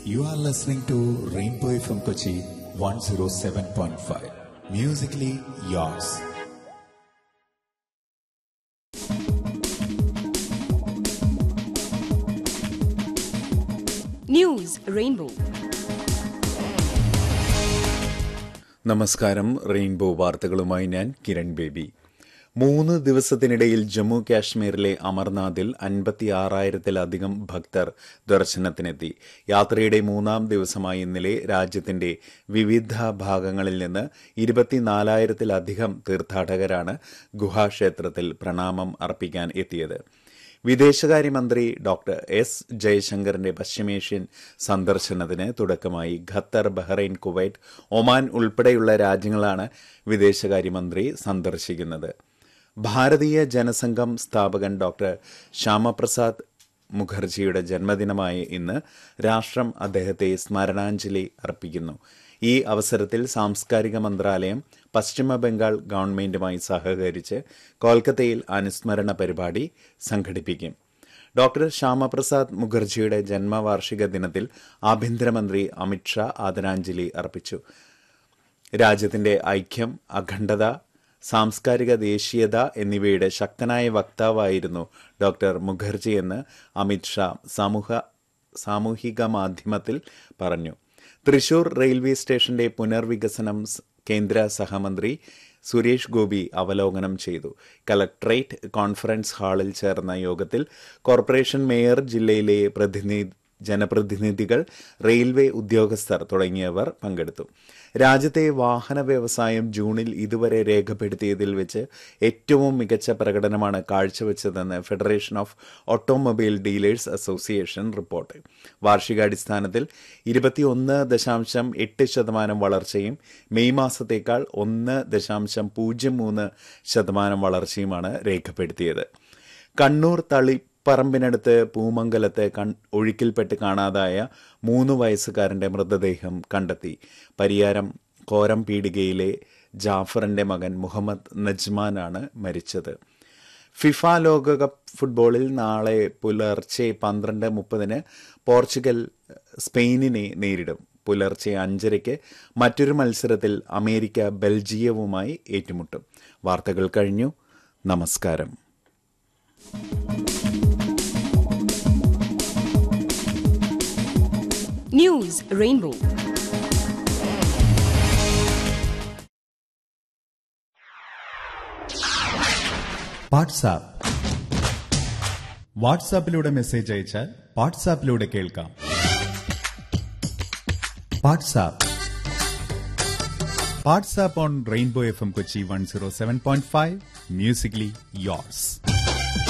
You are listening to Rainbow from Kochi 107.5. Musically yours. News rainbow നമസ്കാരം rainbow വാർത്തകളുമായി ഞാൻ Kiran baby മൂന്ന് ദിവസത്തിനിടയിൽ ജമ്മു കാശ്മീരിലെ അമർനാഥിൽ അൻപത്തിയാറായിരത്തിലധികം ഭക്തർ ദർശനത്തിനെത്തി യാത്രയുടെ മൂന്നാം ദിവസമായ ഇന്നലെ രാജ്യത്തിന്റെ വിവിധ ഭാഗങ്ങളിൽ നിന്ന് ഇരുപത്തിനാലായിരത്തിലധികം തീർത്ഥാടകരാണ് ഗുഹാക്ഷേത്രത്തിൽ പ്രണാമം അർപ്പിക്കാൻ എത്തിയത് വിദേശകാര്യമന്ത്രി ഡോക്ടർ എസ് ജയശങ്കറിന്റെ പശ്ചിമേഷ്യൻ സന്ദർശനത്തിന് തുടക്കമായി ഖത്തർ ബഹ്റൈൻ കുവൈറ്റ് ഒമാൻ ഉൾപ്പെടെയുള്ള രാജ്യങ്ങളാണ് വിദേശകാര്യമന്ത്രി സന്ദർശിക്കുന്നത് ഭാരതീയ ജനസംഘം സ്ഥാപകൻ ഡോക്ടർ ശ്യാമപ്രസാദ് മുഖർജിയുടെ ജന്മദിനമായ ഇന്ന് രാഷ്ട്രം അദ്ദേഹത്തെ സ്മരണാഞ്ജലി അർപ്പിക്കുന്നു ഈ അവസരത്തിൽ സാംസ്കാരിക മന്ത്രാലയം പശ്ചിമ ബംഗാൾ ഗവൺമെന്റുമായി സഹകരിച്ച് കൊൽക്കത്തയിൽ അനുസ്മരണ പരിപാടി സംഘടിപ്പിക്കും ഡോക്ടർ ശ്യാമപ്രസാദ് മുഖർജിയുടെ ജന്മവാർഷിക ദിനത്തിൽ ആഭ്യന്തരമന്ത്രി അമിത്ഷാ ആദരാഞ്ജലി അർപ്പിച്ചു രാജ്യത്തിന്റെ ഐക്യം അഖണ്ഡത സാംസ്കാരിക ദേശീയത എന്നിവയുടെ ശക്തനായ വക്താവായിരുന്നു ഡോക്ടർ മുഖർജി എന്ന് അമിത്ഷാ സമൂഹ സാമൂഹിക മാധ്യമത്തിൽ പറഞ്ഞു തൃശൂർ റെയിൽവേ സ്റ്റേഷന്റെ പുനർവികസനം സ് കേന്ദ്ര സഹമന്ത്രി സുരേഷ് ഗോപി അവലോകനം ചെയ്തു കലക്ട്രേറ്റ് കോൺഫറൻസ് ഹാളിൽ ചേർന്ന യോഗത്തിൽ കോർപ്പറേഷൻ മേയർ ജില്ലയിലെ പ്രതിനിധി ജനപ്രതിനിധികൾ റെയിൽവേ ഉദ്യോഗസ്ഥർ തുടങ്ങിയവർ പങ്കെടുത്തു രാജ്യത്തെ വാഹന വ്യവസായം ജൂണിൽ ഇതുവരെ രേഖപ്പെടുത്തിയതിൽ വെച്ച് ഏറ്റവും മികച്ച പ്രകടനമാണ് കാഴ്ചവെച്ചതെന്ന് federation of automobile dealers association report വാർഷികാടിസ്ഥാനത്തിൽ ഇരുപത്തിയൊന്ന് ദശാംശം എട്ട് ശതമാനം വളർച്ചയും മെയ് മാസത്തേക്കാൾ ഒന്ന് ദശാംശം പൂജ്യം മൂന്ന് ശതമാനം വളർച്ചയുമാണ് രേഖപ്പെടുത്തിയത് കണ്ണൂർ തളി പറമ്പിനടുത്ത് പൂമംഗലത്ത് കൺ ഒഴുക്കിൽപ്പെട്ട് കാണാതായ മൂന്ന് വയസ്സുകാരന്റെ മൃതദേഹം കണ്ടെത്തി പരിയാരം കോരം പീടികയിലെ ജാഫറിന്റെ മകൻ മുഹമ്മദ് നജ്മാനാണ് മരിച്ചത് ഫിഫ ലോകകപ്പ് ഫുട്ബോളിൽ നാളെ പുലർച്ചെ പന്ത്രണ്ട് മുപ്പതിന് പോർച്ചുഗൽ സ്പെയിനിനെ നേരിടും പുലർച്ചെ അഞ്ചരയ്ക്ക് മറ്റൊരു മത്സരത്തിൽ അമേരിക്ക ബെൽജിയവുമായി ഏറ്റുമുട്ടും വാർത്തകൾ കഴിഞ്ഞു നമസ്കാരം ന്യൂസ് റെയിൻബോ വാട്സാപ്പ് വാട്സാപ്പിലൂടെ മെസ്സേജ് അയച്ചാൽ വാട്സാപ്പിലൂടെ കേൾക്കാം WhatsApp WhatsApp on rainbow F M Kochi one zero seven point five musically yours